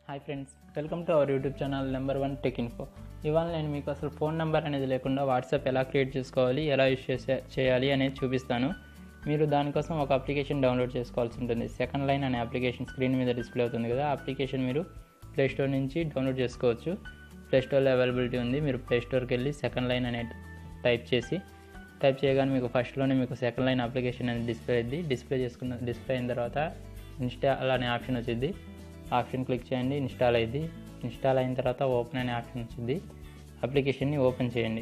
hi friends welcome to our YouTube channel number one tech info ఇవాళ నేను మీకు అసలు ఫోన్ నెంబర్ అనేది లేకుండా వాట్సాప్ ఎలా క్రియేట్ చేసుకోవాలి ఎలా యూస్ చేసే చేయాలి అనేది చూపిస్తాను మీరు దానికోసం ఒక అప్లికేషన్ డౌన్లోడ్ చేసుకోవాల్సి ఉంటుంది సెకండ్ లైన్ అనే అప్లికేషన్ స్క్రీన్ మీద డిస్ప్లే అవుతుంది కదా ఆ అప్లికేషన్ మీరు ప్లే స్టోర్ నుంచి డౌన్లోడ్ చేసుకోవచ్చు ప్లే స్టోర్లో అవైలబిలిటీ ఉంది మీరు ప్లే స్టోర్కి వెళ్ళి సెకండ్ లైన్ అనే టైప్ చేసి టైప్ చేయగానే మీకు ఫస్ట్లోనే మీకు సెకండ్ లైన్ అప్లికేషన్ అనేది డిస్ప్లే అయింది డిస్ప్లే చేసుకున్న డిస్ప్లే అయిన తర్వాత ఇన్స్టాల్ అనే ఆప్షన్ వచ్చింది ఆప్షన్ క్లిక్ చేయండి ఇన్స్టాల్ అయింది ఇన్స్టాల్ అయిన తర్వాత ఓపెన్ అనే ఆప్షన్ వచ్చింది అప్లికేషన్ని ఓపెన్ చేయండి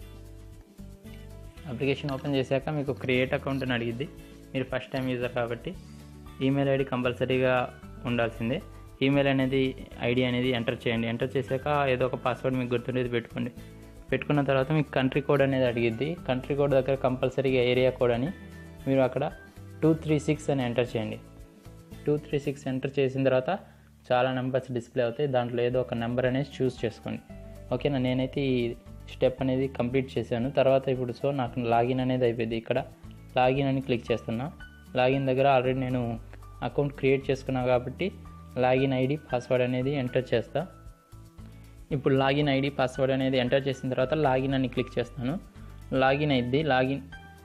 అప్లికేషన్ ఓపెన్ చేశాక మీకు క్రియేట్ అకౌంట్ అని అడిగిద్ది మీరు ఫస్ట్ టైం యూజర్ కాబట్టి ఈమెయిల్ ఐడి కంపల్సరీగా ఉండాల్సిందే ఈమెయిల్ అనేది ఐడి అనేది ఎంటర్ చేయండి ఎంటర్ చేశాక ఏదో ఒక పాస్వర్డ్ మీకు గుర్తుండేది పెట్టుకోండి పెట్టుకున్న తర్వాత మీకు కంట్రీ కోడ్ అనేది అడిగిద్ది కంట్రీ కోడ్ దగ్గర కంపల్సరీగా ఏరియా కోడ్ అని మీరు అక్కడ టూ త్రీ సిక్స్ అని ఎంటర్ చేయండి టూ త్రీ సిక్స్ ఎంటర్ చేసిన తర్వాత చాలా నెంబర్స్ డిస్ప్లే అవుతాయి దాంట్లో ఏదో ఒక నెంబర్ అనేది చూస్ చేసుకోండి ఓకేనా నేనైతే ఈ స్టెప్ అనేది కంప్లీట్ చేశాను తర్వాత ఇప్పుడు సో నాకు లాగిన్ అనేది అయిపోయింది ఇక్కడ లాగిన్ అని క్లిక్ చేస్తున్నా లాగిన్ దగ్గర ఆల్రెడీ నేను అకౌంట్ క్రియేట్ చేసుకున్నా కాబట్టి లాగిన్ ఐడి పాస్వర్డ్ అనేది ఎంటర్ చేస్తా ఇప్పుడు లాగిన్ ఐడి పాస్వర్డ్ అనేది ఎంటర్ చేసిన తర్వాత లాగిన్ అని క్లిక్ చేస్తాను లాగిన్ అయింది లాగిన్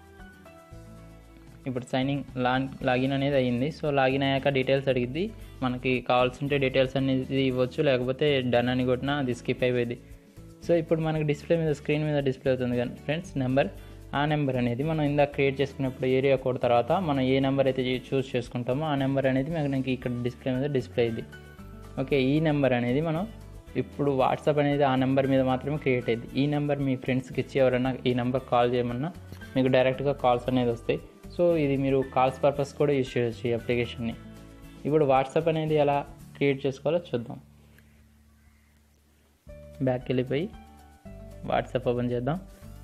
ఇప్పుడు సైనింగ్ లా లాగిన్ అనేది అయ్యింది సో లాగిన్ అయ్యాక డీటెయిల్స్ అడిగిద్ది మనకి కావాల్సింటే డీటెయిల్స్ అనేది ఇవ్వచ్చు లేకపోతే డన్ అని కొట్టినా అది స్కిప్ అయిపోయింది సో ఇప్పుడు మనకి డిస్ప్లే మీద స్క్రీన్ మీద డిస్ప్లే అవుతుంది కానీ ఫ్రెండ్స్ నెంబర్ ఆ నెంబర్ అనేది మనం ఇందాక క్రియేట్ చేసుకున్నప్పుడు ఏరియా కోడ్ తర్వాత మనం ఏ నెంబర్ అయితే చూస్ చేసుకుంటామో ఆ నెంబర్ అనేది మనకి ఇక్కడ డిస్ప్లే మీద డిస్ప్లే అయింది ఓకే ఈ నెంబర్ అనేది మనం ఇప్పుడు వాట్సాప్ అనేది ఆ నెంబర్ మీద మాత్రమే క్రియేట్ అయింది ఈ నెంబర్ మీ ఫ్రెండ్స్కి ఇచ్చి ఎవరైనా ఈ నెంబర్ కాల్ చేయమన్నా మీకు డైరెక్ట్గా కాల్స్ అనేది వస్తాయి సో ఇది మీరు కాల్స్ పర్పస్ కూడా యూజ్ చేయొచ్చు ఈ అప్లికేషన్ని ఇప్పుడు వాట్సాప్ అనేది ఎలా క్రియేట్ చేసుకోవాలో చూద్దాం బ్యాక్ వెళ్ళిపోయి వాట్సాప్ ఓపెన్ చేద్దాం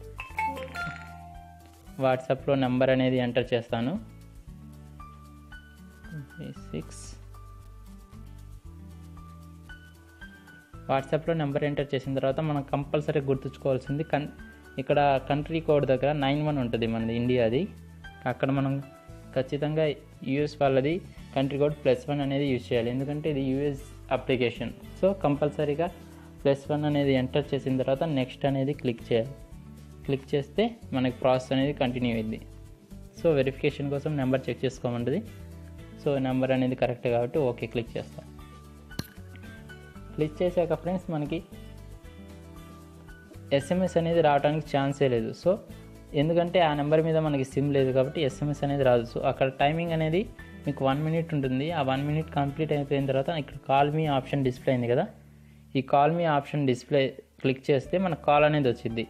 వాట్సాప్లో నెంబర్ అనేది ఎంటర్ చేస్తాను సిక్స్ వాట్సాప్లో నెంబర్ ఎంటర్ చేసిన తర్వాత మనం కంపల్సరీ గుర్తుంచుకోవాల్సింది కన్ ఇక్కడ కంట్రీ కోడ్ దగ్గర నైన్ వన్ ఉంటుంది మనది ఇండియాది అక్కడ మనం ఖచ్చితంగా యూఎస్ వాళ్ళది కంట్రీ కోడ్ ప్లస్ వన్ అనేది యూజ్ చేయాలి ఎందుకంటే ఇది యూఎస్ అప్లికేషన్ సో కంపల్సరీగా ప్లస్ వన్ అనేది ఎంటర్ చేసిన తర్వాత నెక్స్ట్ అనేది క్లిక్ చేయాలి క్లిక్ చేస్తే మనకి ప్రాసెస్ అనేది కంటిన్యూ అయింది సో వెరిఫికేషన్ కోసం నెంబర్ చెక్ చేసుకోమంటుంది సో నెంబర్ అనేది కరెక్ట్ కాబట్టి ఓకే క్లిక్ చేస్తాం క్లిక్ చేశాక ఫ్రెండ్స్ మనకి ఎస్ఎంఎస్ అనేది రావడానికి ఛాన్సే లేదు సో ఎందుకంటే ఆ నెంబర్ మీద మనకి సిమ్ లేదు కాబట్టి ఎస్ఎంఎస్ అనేది రాదు సో అక్కడ టైమింగ్ అనేది మీకు వన్ మినిట్ ఉంటుంది ఆ వన్ మినిట్ కంప్లీట్ అయిపోయిన తర్వాత ఇక్కడ కాల్ మీ ఆప్షన్ డిస్ప్లే అయింది కదా ఈ call me option display click చేస్తే మనకు కాల్ అనేది వచ్చింది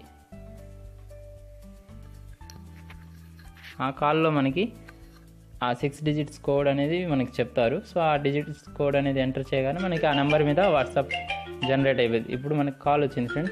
ఆ కాల్లో మనకి ఆ సిక్స్ డిజిట్స్ కోడ్ అనేది మనకి చెప్తారు సో ఆ డిజిట్స్ కోడ్ అనేది ఎంటర్ చేయగానే మనకి ఆ నెంబర్ మీద వాట్సాప్ జనరేట్ అయిపోయింది ఇప్పుడు మనకి కాల్ వచ్చింది ఫ్రెండ్స్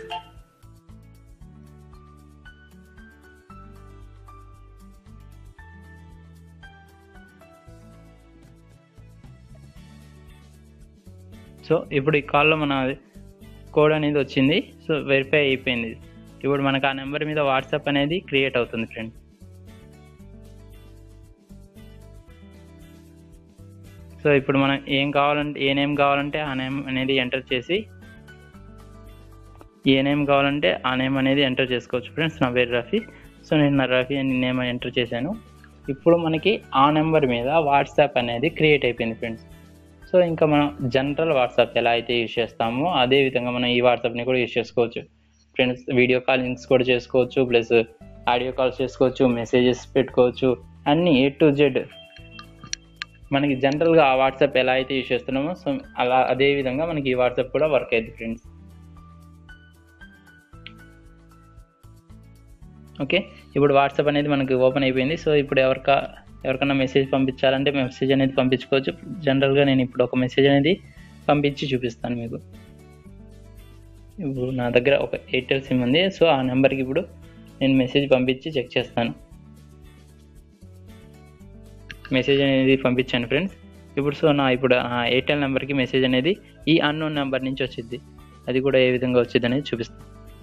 సో ఇప్పుడు ఈ కాల్లో మన కోడ్ అనేది వచ్చింది సో వెరిఫై అయిపోయింది ఇప్పుడు మనకు ఆ నెంబర్ మీద వాట్సాప్ అనేది క్రియేట్ అవుతుంది ఫ్రెండ్ సో ఇప్పుడు మనం ఏం కావాలంటే ఏ నేమ్ కావాలంటే ఆ నేమ్ అనేది ఎంటర్ చేసి ఏ నేమ్ కావాలంటే ఆ నేమ్ అనేది ఎంటర్ చేసుకోవచ్చు ఫ్రెండ్స్ నా పేరు రఫీ సో నేను నా రఫీ అని నేమ్ ఎంటర్ చేశాను ఇప్పుడు మనకి ఆ నెంబర్ మీద వాట్సాప్ అనేది క్రియేట్ అయిపోయింది ఫ్రెండ్స్ సో ఇంకా మనం జనరల్ వాట్సాప్ ఎలా అయితే యూజ్ చేస్తామో అదే విధంగా మనం ఈ వాట్సాప్ని కూడా యూజ్ చేసుకోవచ్చు ఫ్రెండ్స్ వీడియో కాలింగ్స్ కూడా చేసుకోవచ్చు ప్లస్ ఆడియో కాల్స్ చేసుకోవచ్చు మెసేజెస్ పెట్టుకోవచ్చు అన్నీ ఏ టు జెడ్ మనకి జనరల్గా ఆ వాట్సాప్ ఎలా అయితే యూజ్ చేస్తున్నామో సో అలా అదే విధంగా మనకి ఈ వాట్సాప్ కూడా వర్క్ అయింది ఫ్రెండ్స్ ఓకే ఇప్పుడు వాట్సాప్ అనేది మనకి ఓపెన్ అయిపోయింది సో ఇప్పుడు ఎవరికా ఎవరికైనా మెసేజ్ పంపించాలంటే మెసేజ్ అనేది పంపించుకోవచ్చు జనరల్గా నేను ఇప్పుడు ఒక మెసేజ్ అనేది పంపించి చూపిస్తాను మీకు ఇప్పుడు నా దగ్గర ఒక ఎయిర్టెల్ సిమ్ ఉంది సో ఆ నెంబర్కి ఇప్పుడు నేను మెసేజ్ పంపించి చెక్ చేస్తాను మెసేజ్ అనేది పంపించాను ఫ్రెండ్స్ ఇప్పుడు సో నా ఇప్పుడు ఆ ఎయిర్టెల్ నెంబర్కి మెసేజ్ అనేది ఈ అన్నోన్ నెంబర్ నుంచి వచ్చింది అది కూడా ఏ విధంగా వచ్చింది అనేది చూపిస్తాను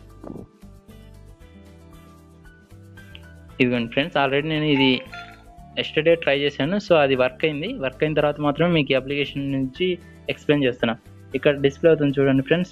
ఇదిగోండి ఫ్రెండ్స్ ఆల్రెడీ నేను ఇది ఎస్టర్డే ట్రై చేశాను సో అది వర్క్ అయింది వర్క్ అయిన తర్వాత మాత్రమే మీకు ఈ అప్లికేషన్ నుంచి ఎక్స్ప్లెయిన్ చేస్తున్నా ఇక్కడ డిస్ప్లే అవుతుంది చూడండి ఫ్రెండ్స్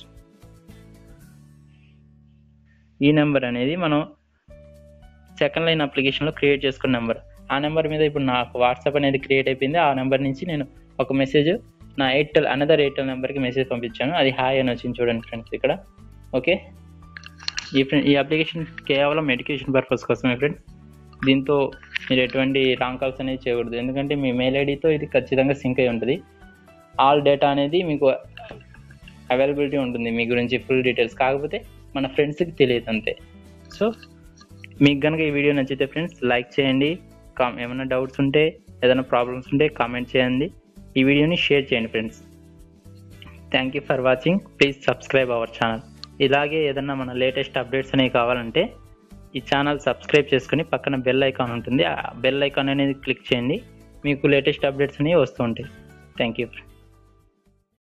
ఈ నెంబర్ అనేది మనం సెకండ్ లైన్ అప్లికేషన్లో క్రియేట్ చేసుకున్న నెంబర్ ఆ నెంబర్ మీద ఇప్పుడు నాకు వాట్సాప్ అనేది క్రియేట్ అయిపోయింది ఆ నెంబర్ నుంచి నేను ఒక మెసేజ్ నా ఎయిర్టెల్ అనదర్ ఎయిర్టెల్ నెంబర్కి మెసేజ్ పంపించాను అది హాయ్ అని వచ్చింది చూడండి ఫ్రెండ్స్ ఇక్కడ ఓకే ఈ ఫ్రెండ్ ఈ అప్లికేషన్ కేవలం ఎడ్యుకేషన్ పర్పస్ కోసమే ఫ్రెండ్స్ దీంతో మీరు ఎటువంటి రాంగ్ కాల్స్ అనేది చేయకూడదు ఎందుకంటే మీ మెయిల్ ఐడితో ఇది ఖచ్చితంగా సింక్ అయి ఉంటుంది ఆల్ డేటా అనేది మీకు అవైలబిలిటీ ఉంటుంది మీ గురించి ఫుల్ డీటెయిల్స్ కాకపోతే మన ఫ్రెండ్స్కి తెలియదు అంతే సో మీకు కనుక ఈ వీడియో నచ్చితే ఫ్రెండ్స్ లైక్ చేయండి కామ్ ఏమైనా డౌట్స్ ఉంటే ఏదైనా ప్రాబ్లమ్స్ ఉంటే కామెంట్ చేయండి ఈ వీడియోని షేర్ చేయండి friends thank you for watching please subscribe our channel ఇలాగే ఏదన్నా మన లేటెస్ట్ అప్డేట్స్ అనేవి కావాలంటే ఈ ఛానల్ సబ్స్క్రైబ్ చేసుకుని పక్కన బెల్ ఐకాన్ ఉంటుంది ఆ బెల్ ఐకాన్ అనేది క్లిక్ చేయండి మీకు లేటెస్ట్ అప్డేట్స్ అనేవి వస్తూ ఉంటాయి థ్యాంక్ యూ